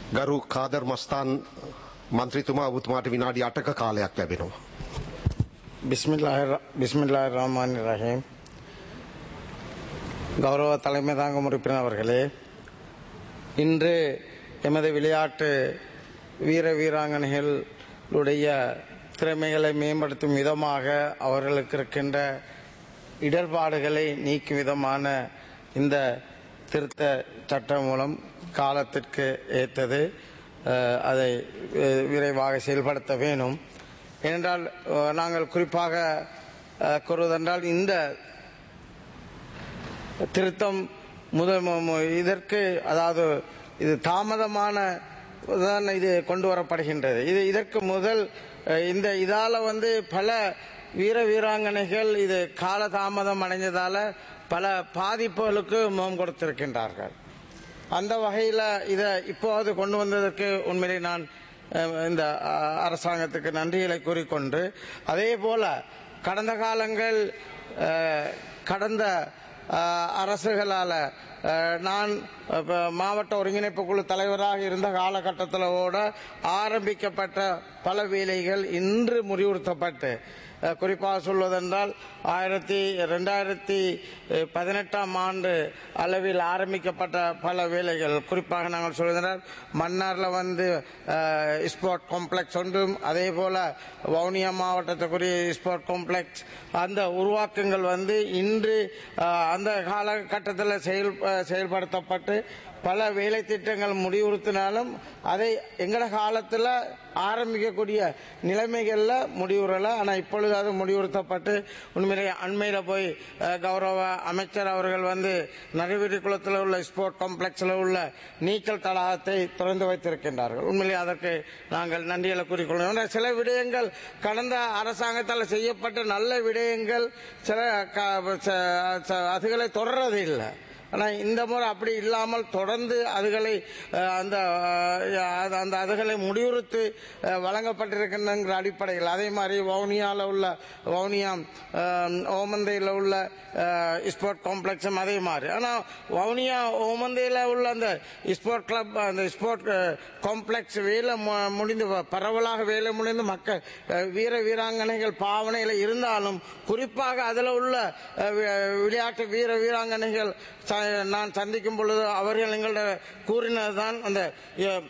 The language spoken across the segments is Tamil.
ගරු කාදර් මස්තාන් මන්ත්‍රීතුමා ඔබතුමාට විනාඩි 8ක කාලයක් ලැබෙනවා. பிஸ்மில்லா ரஹ்மான் ரஹீம் கௌரவ தலைமை தாங்கும் உறுப்பினர் அவர்களே இன்று எமது விளையாட்டு வீர வீராங்கனைகளுடைய திறமைகளை மேம்படுத்தும் விதமாக அவர்களுக்கு இருக்கின்ற இடர்பாடுகளை நீக்கும் விதமான இந்த திருத்த சட்டம் மூலம் காலத்திற்கு ஏற்றது அஹ், அதை அஹ், விரைவாக செயல்படுத்த வேணும் ஏனென்றால் அஹ், நாங்கள் குறிப்பாக அஹ், கூறுவதென்றால் இந்த திருத்தம் முதல் மு- மு- இதற்கு அதாவது இது தாமதமான தான் இது கொண்டு வரப்படுகின்றது இது இதற்கு முதல் அஹ், இந்த இதால வந்து பல வீர வீராங்கனைகள் இது கால தாமதம் அடைஞ்சதால பல பாதிப்புகளுக்கு முகம் கொடுத்திருக்கின்றார்கள் அந்த வகையில் இதை இப்போது கொண்டு வந்ததற்கு உண்மையிலே நான் அஹ், இந்த அஹ், அரசாங்கத்துக்கு நன்றிகளை கூறிக்கொண்டு அதே போல கடந்த காலங்கள் அஹ், கடந்த அஹ், அரசுகளால் அஹ், நான் இப்ப மாவட்ட ஒருங்கிணைப்பு குழு தலைவராக இருந்த காலகட்டத்திலோட ஆரம்பிக்கப்பட்ட பல வேலைகள் இன்று முடிவுறுத்தப்பட்டு அஹ், குறிப்பாக சொல்வதென்றால் ஆயிரத்தி ரெண்டாயிரத்தி பதினெட்டாம் ஆண்டு அளவில் ஆரம்பிக்கப்பட்ட பல வேலைகள் குறிப்பாக நாங்கள் சொல்வதென்றால் மன்னார்ல வந்து அஹ், ஸ்போர்ட் காம்ப்ளெக்ஸ் ஒன்றும் அதே போல வவுனியா மாவட்டத்துக்குரிய ஸ்போர்ட் காம்ப்ளெக்ஸ் அந்த உருவாக்கங்கள் வந்து இன்று அஹ், அந்த காலகட்டத்தில் செயல் அஹ், செயல்படுத்தப்பட்டு பல வேலை திட்டங்கள் முடிவுறுத்தினாலும் அதை எங்கட காலத்தில் ஆரம்பிக்கக்கூடிய நிலைமைகள்ல முடிவுறல ஆனா இப்பொழுது அது முடிவுறுத்தப்பட்டு உண்மையிலேயே அண்மையில போய் அஹ், கௌரவ அமைச்சர் அவர்கள் வந்து நடுவீடு குளத்தில் உள்ள ஸ்போர்ட் காம்ப்ளெக்ஸ்ல உள்ள நீச்சல் தடாகத்தை திறந்து வைத்திருக்கின்றார்கள் உண்மையிலேயே அதற்கு நாங்கள் நன்றிகளை கூறிக்கொள்கிறோம் ஏன்னா சில விடயங்கள் கடந்த அரசாங்கத்தால் செய்யப்பட்ட நல்ல விடயங்கள் சில க- ச- ச- அதுகளை தொடர்றது இல்லை ஆனால் இந்த முறை அப்படி இல்லாமல் தொடர்ந்து அதுகளை அஹ், அந்த அஹ், அது- அந்த அதுகளை முடிவுறுத்து அஹ், வழங்கப்பட்டிருக்கின்ற அடிப்படையில் அதே மாதிரி வவுனியாவில் உள்ள வவுனியா அஹ், ஓமந்தையில் உள்ள அஹ், ஸ்போர்ட் காம்ப்ளெக்ஸும் அதே மாதிரி ஆனால் வவுனியா ஓமந்தையில் உள்ள அந்த ஸ்போர்ட் கிளப் அந்த ஸ்போர்ட் அஹ், காம்ப்ளெக்ஸ் வேலை மு- முடிந்து வ- பரவலாக வேலை முடிந்து மக்கள் அஹ், வீர வீராங்கனைகள் பாவனையில் இருந்தாலும் குறிப்பாக அதில் உள்ள அஹ், வி- விளையாட்டு வீர வீராங்கனைகள் ச- நான் சந்திக்கும் பொழுது அவர்கள் எங்கள்ட கூறினதுதான் அந்த அஹ்,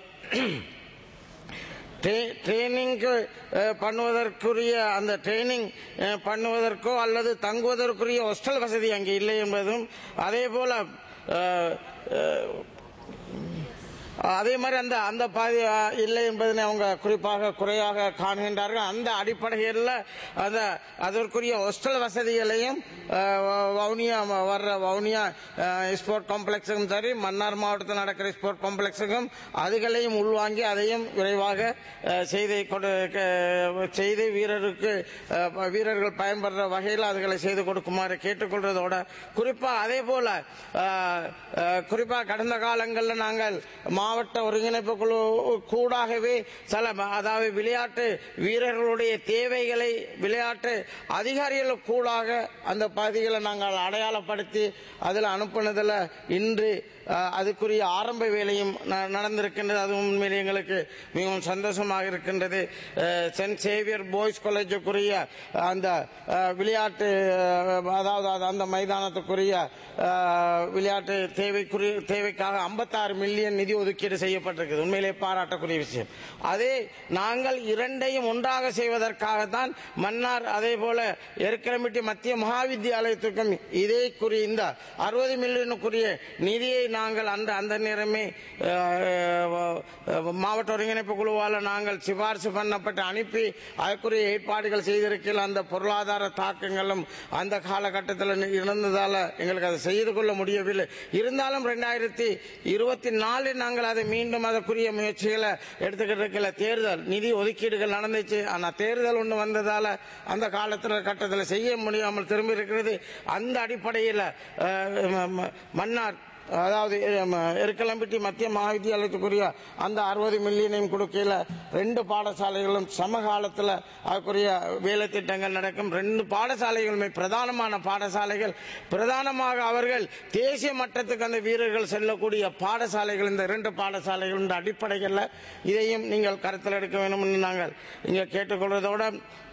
ட்ரெ- ட்ரெயினிங்க்கு அஹ், பண்ணுவதற்குரிய அந்த ட்ரெயினிங் அஹ், பண்ணுவதற்கோ அல்லது தங்குவதற்குரிய ஹாஸ்டல் வசதி அங்கே இல்லை என்பதும் அதே போல அஹ், அஹ், அதே மாதிரி அந்த அந்த பாதி அஹ், இல்லை என்பதனை அவங்க குறிப்பாக குறையாக காணுகின்றார்கள் அந்த அடிப்படையில் அந்த அதற்குரிய ஹாஸ்டல் வசதிகளையும் அஹ், வ- வவுனியா ம- வர்ற வவுனியா அஹ், ஸ்போர்ட் காம்ப்ளெக்ஸுக்கும் சரி மன்னார் மாவட்டத்தில் நடக்கிற ஸ்போர்ட் காம்ப்ளெக்ஸுக்கும் அதுகளையும் உள்வாங்கி அதையும் விரைவாக அஹ், செய்து கொடு க- செய்து வீரருக்கு அஹ், வீரர்கள் பயன்படுற வகையில் அதுகளை செய்து கொடுக்குமாறு கேட்டுக்கொள்றதோட குறிப்பா அதே போல அஹ், அஹ், குறிப்பா கடந்த காலங்களில் நாங்கள் மாவட்ட ஒருங்கிணைப்பு குழு கூடாகவே சில ம- அதாவது விளையாட்டு வீரர்களுடைய தேவைகளை விளையாட்டு அதிகாரிகள் கூடாக அந்த பகுதிகளை நாங்கள் அடையாளப்படுத்தி அதில் அனுப்புனதில் இன்று அஹ், அதுக்குரிய ஆரம்ப வேலையும் ந- நடந்திருக்கின்றது அது உண்மையிலே எங்களுக்கு மிகவும் சந்தோஷமாக இருக்கின்றது அஹ், சென்ட் சேவியர் பாய்ஸ் காலேஜுக்குரிய அந்த அஹ், விளையாட்டு அஹ், அதாவது அது அந்த மைதானத்துக்குரிய அஹ், விளையாட்டு தேவைக்குரிய தேவைக்காக 56 மில்லியன் நிதி ஒதுக்கீடு செய்யப்பட்டிருக்கிறது உண்மையிலே பாராட்டக்கூடிய விஷயம் அதே நாங்கள் இரண்டையும் ஒன்றாக செய்வதற்காகத்தான் மன்னார் அதே போல எருக்கிரமிட்டி மத்திய மகாவித்தியாலயத்துக்கும் இதே குறி இந்த அறுபது மில்லியனுக்குரிய நிதியை நாங்கள் அந்த அந்த நேரமே அஹ், அஹ், மாவட்ட ஒருங்கிணைப்பு குழுவால் நாங்கள் சிபாரிசு பண்ணப்பட்டு அனுப்பி அதற்குரிய ஏற்பாடுகள் செய்திருக்கையில் அந்த பொருளாதார தாக்கங்களும் அந்த காலகட்டத்தில் இருந்ததால எங்களுக்கு அதை செய்து கொள்ள முடியவில்லை இருந்தாலும் ரெண்டாயிரத்தி இருபத்தி நாலில் நாங்கள் அதை மீண்டும் அதற்குரிய முயற்சிகளை எடுத்துக்கிட்டு இருக்கல தேர்தல் நிதி ஒதுக்கீடுகள் நடந்துச்சு ஆனால் தேர்தல் ஒன்று வந்ததால அந்த காலத்தில் கட்டத்தில் செய்ய முடியாமல் திரும்பி இருக்கிறது அந்த அடிப்படையில் அஹ், ம- ம- மன்னார் அதாவது எம், எருக்கலம்பிட்டி மத்திய மகாவித்தியாலயத்துக்குரிய அந்த அறுபது மில்லியனையும் கொடுக்கல ரெண்டு பாடசாலைகளும் சமகாலத்தில் அதுக்குரிய வேலை திட்டங்கள் நடக்கும் ரெண்டு பாடசாலைகளுமே பிரதானமான பாடசாலைகள் பிரதானமாக அவர்கள் தேசிய மட்டத்துக்கு அந்த வீரர்கள் செல்லக்கூடிய பாடசாலைகள் இந்த இரண்டு பாடசாலைகள் இந்த அடிப்படைகளில் இதையும் நீங்கள் கருத்தில் எடுக்க வேண்டும் என்று நாங்கள் இங்கே கேட்டுக்கொள்வதோட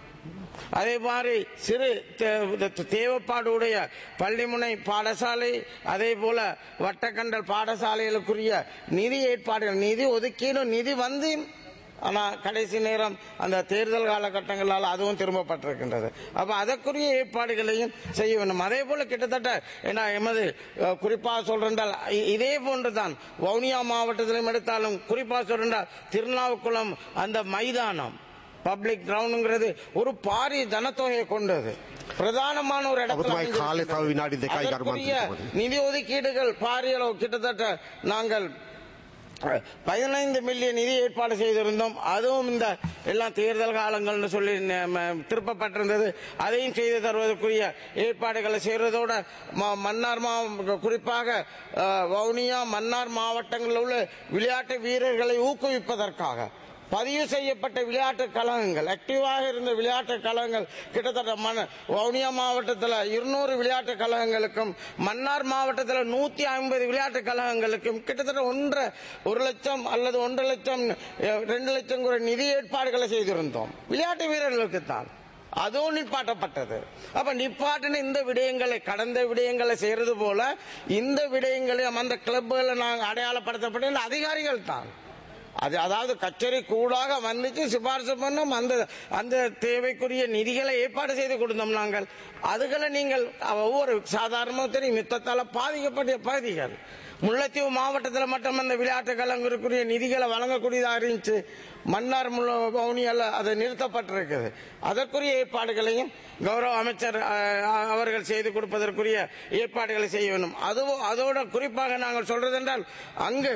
அதே மாதிரி சிறு தே- தேவைப்பாடுடைய பள்ளிமுனை பாடசாலை அதே போல வட்டக்கண்டல் பாடசாலைகளுக்குரிய நிதி ஏற்பாடுகள் நிதி ஒதுக்கீடு நிதி வந்து ஆனா கடைசி நேரம் அந்த தேர்தல் காலகட்டங்களால் அதுவும் திரும்பப்பட்டிருக்கின்றது அப்ப அதற்குரிய ஏற்பாடுகளையும் செய்ய வேண்டும் அதே போல கிட்டத்தட்ட ஏன்னா எமது அஹ், குறிப்பாக சொல்றால் இதே போன்றுதான் வவுனியா மாவட்டத்திலும் எடுத்தாலும் குறிப்பாக சொல்றால் திருநாவுக்குளம் அந்த மைதானம் பப்ளிக் கிரவுண்டுங்கிறது ஒரு பாரிய ஜனத்தொகையை கொண்டது பிரதானமான ஒரு இடத்துல ඔබතුමායි அமைஞ்சிருக்கிறது. කාලය තව විනාඩි දෙකයි ගරු அதற்குரிய මන්ත්‍රීතුමනි. நிதி ஒதுக்கீடுகள் பாரிய அளவு கிட்டத்தட்ட நாங்கள் அஹ், பதினைந்து மில்லியன் நிதி ஏற்பாடு செய்திருந்தோம் அதுவும் இந்த எல்லாம் தேர்தல் காலங்கள்னு சொல்லி ந- ம- திருப்பப்பட்டிருந்தது அதையும் செய்து தருவதற்குரிய ஏற்பாடுகளை செய்வதோட ம- மன்னார் மா குறிப்பாக அஹ், வவுனியா மன்னார் மாவட்டங்களில் உள்ள விளையாட்டு வீரர்களை ஊக்குவிப்பதற்காக பதிவு செய்யப்பட்ட விளையாட்டு கழகங்கள் ஆக்டிவாக இருந்த விளையாட்டு கழகங்கள் கிட்டத்தட்ட மன வவுனியா மாவட்டத்தில் இருநூறு விளையாட்டு கழகங்களுக்கும் மன்னார் மாவட்டத்தில் நூத்தி ஐம்பது விளையாட்டு கழகங்களுக்கும் கிட்டத்தட்ட ஒன்றரை ஒரு லட்சம் அல்லது ஒன்றரை லட்சம் அஹ், ரெண்டு லட்சம் கூட நிதி ஏற்பாடுகளை செய்திருந்தோம் விளையாட்டு வீரர்களுக்கு தான் அதுவும் நிப்பாட்டப்பட்டது அப்ப நிப்பாட்டின இந்த விடயங்களை கடந்த விடயங்களை செய்யறது போல இந்த விடயங்களையும் அந்த கிளப்புகளை நாங்கள் அடையாளப்படுத்தப்பட்ட அதிகாரிகள் தான் அது அதாவது கச்சேரி கூடாக வந்துச்சு சிபாரிசு பண்ணோம் அந்த அந்த தேவைக்குரிய நிதிகளை ஏற்பாடு செய்து கொடுத்தோம் நாங்கள் அதுகளை நீங்கள் ஒவ்வொரு சாதாரணமாக தெரியும் யுத்தத்தால் பாதிக்கப்பட்ட பகுதிகள் முல்லைத்தீவு மாவட்டத்தில் மட்டும் அந்த விளையாட்டு கலங்களுக்குரிய நிதிகளை வழங்கக்கூடியதாக இருந்துச்சு மன்னார் முல்ல வவுனியால அது நிறுத்தப்பட்டிருக்குது அதற்குரிய ஏற்பாடுகளையும் கௌரவ அமைச்சர் அஹ், அவர்கள் செய்து கொடுப்பதற்குரிய ஏற்பாடுகளை செய்ய வேண்டும் அதுவும் அதோட குறிப்பாக நாங்கள் சொல்றது என்றால் அங்கு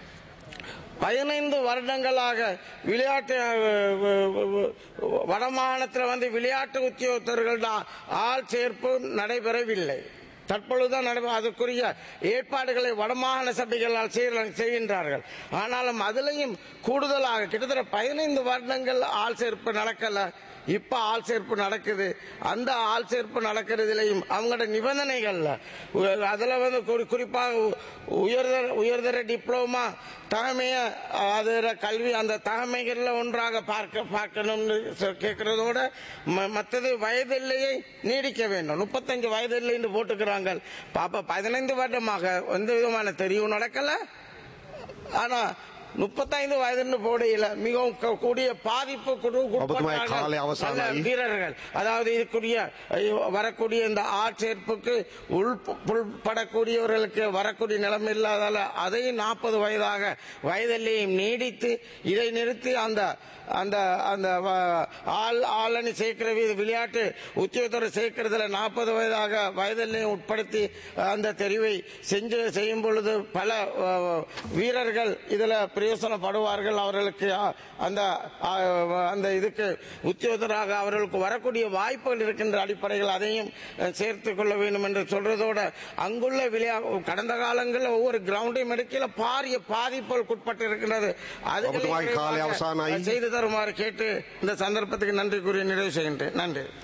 பதினைந்து வருடங்களாக விளையாட்டு அஹ், வடமாகாணத்தில் வந்து விளையாட்டு உத்தியோகத்தர்கள் ஆள் சேர்ப்பு நடைபெறவில்லை தற்பொழுதுதான் நடைபெற அதற்குரிய ஏற்பாடுகளை வடமாகாண சபைகளால் செய்ய- செய்கின்றார்கள் ஆனாலும் அதிலையும் கூடுதலாக கிட்டத்தட்ட பதினைந்து வருடங்கள் ஆள் சேர்ப்பு நடக்கல இப்ப ஆள் சேர்ப்பு நடக்குது அந்த ஆள் சேர்ப்பு நடக்கிறதுலையும் அவங்களோட நிபந்தனைகள்ல உ- அதுல வந்து குறி- குறிப்பாக உ- உயர்தர உயர்தர டிப்ளோமா தகமைய அதுல கல்வி அந்த தகமைகள்ல ஒன்றாக பார்க்க பார்க்கணும்னு சொ- கேட்கறதோட ம- மத்தது வயதில்லையை நீடிக்க வேண்டும் முப்பத்தஞ்சு வயது இல்லைன்னு போட்டுக்கிறாங்க பாப்பா பதினைந்து வருடமாக எந்த விதமான தெரிவும் நடக்கல ஆனா முப்பத்தைந்து வயதுன்னு போடையில மிகவும் க- கூடிய பாதிப்பு குடு- ஒபதுமாய் உட்பட்டார்கள். காலை அவசானம் நல்ல ஆகி. வீரர்கள் அதாவது இதுக்குரிய ஐயோ, வரக்கூடிய இந்த ஆட்சேர்ப்புக்கு உள்படக்கூடியவர்களுக்கு வரக்கூடிய நிலைமை இல்லாதால அதையும் நாற்பது வயதாக வயதிலேயும் நீடித்து இதை நிறுத்தி அந்த அந்த அந்த வ- ஆள் ஆளணி சேர்க்கிற வி- விளையாட்டு உத்தியோகத்தோடு சேர்க்கிறதுல நாற்பது வயதாக வயதிலையும் உட்படுத்தி அந்த தெரிவை செஞ்சு செய்யும் பொழுது பல அஹ், வீரர்கள் இதுல பிரயோசனப்படுவார்கள் அவர்களுக்கு அஹ், அந்த அஹ், அந்த இதுக்கு உத்தியோகத்தராக அவர்களுக்கு வரக்கூடிய வாய்ப்புகள் இருக்கின்ற அடிப்படையில் அதையும் அஹ், சேர்த்துக் கொள்ள வேண்டும் என்று சொல்றதோட அங்குள்ள விளையா கடந்த காலங்களில் ஒவ்வொரு கிரவுண்டையும் எடுக்கல பாரிய பாதிப்புகளுக்கு உட்பட்டு இருக்கின்றது அதுகளை ஒபதுமாய் காலை விரைவாக அவசானாயி. செய்து தருமாறு கேட்டு இந்த சந்தர்ப்பத்துக்கு நன்றி கூறி நிறைவு செய்கின்றேன் நன்றி